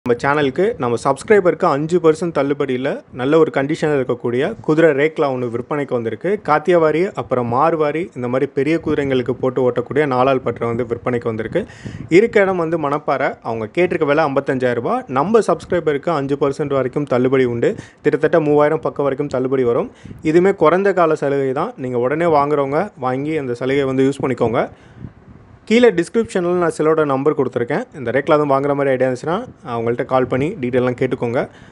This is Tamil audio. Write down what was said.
நம்ம சேனலுக்கு நம்ம சப்ஸ்கிரைபருக்கு அஞ்சு பர்சன்ட் தள்ளுபடியில் நல்ல ஒரு கண்டிஷனில் இருக்கக்கூடிய குதிரை ரேக்லாம் ஒன்று விற்பனைக்கு வந்திருக்கு காத்தியவாரி அப்புறம் மார்வாரி இந்த மாதிரி பெரிய குதிரைங்களுக்கு போட்டு ஓட்டக்கூடிய நாலாள் பற்ற வந்து விற்பனைக்கு வந்திருக்கு இருக்க இடம் வந்து மணப்பாறை அவங்க கேட்டிருக்க விலை 55000 ரூபாய் நம்ம சப்ஸ்கிரைபருக்கு அஞ்சு பர்சன்ட் வரைக்கும் தள்ளுபடி உண்டு கிட்டத்தட்ட மூவாயிரம் பக்கம் வரைக்கும் தள்ளுபடி வரும் இதுவுமே குறைந்த கால சலுகை தான் நீங்கள் உடனே வாங்குறவங்க வாங்கி அந்த சலுகையை வந்து யூஸ் பண்ணிக்கோங்க கீழே டிஸ்கிரிப்ஷனில் நான் சிலோட நம்பர் கொடுத்துருக்கேன் இந்த ரேக்கில் அதுவும் வாங்குற மாதிரி ஐடியா இருந்துச்சுன்னா அவங்கள்ட்ட கால் பண்ணி டீட்டெயிலாம் கேட்டுக்கோங்க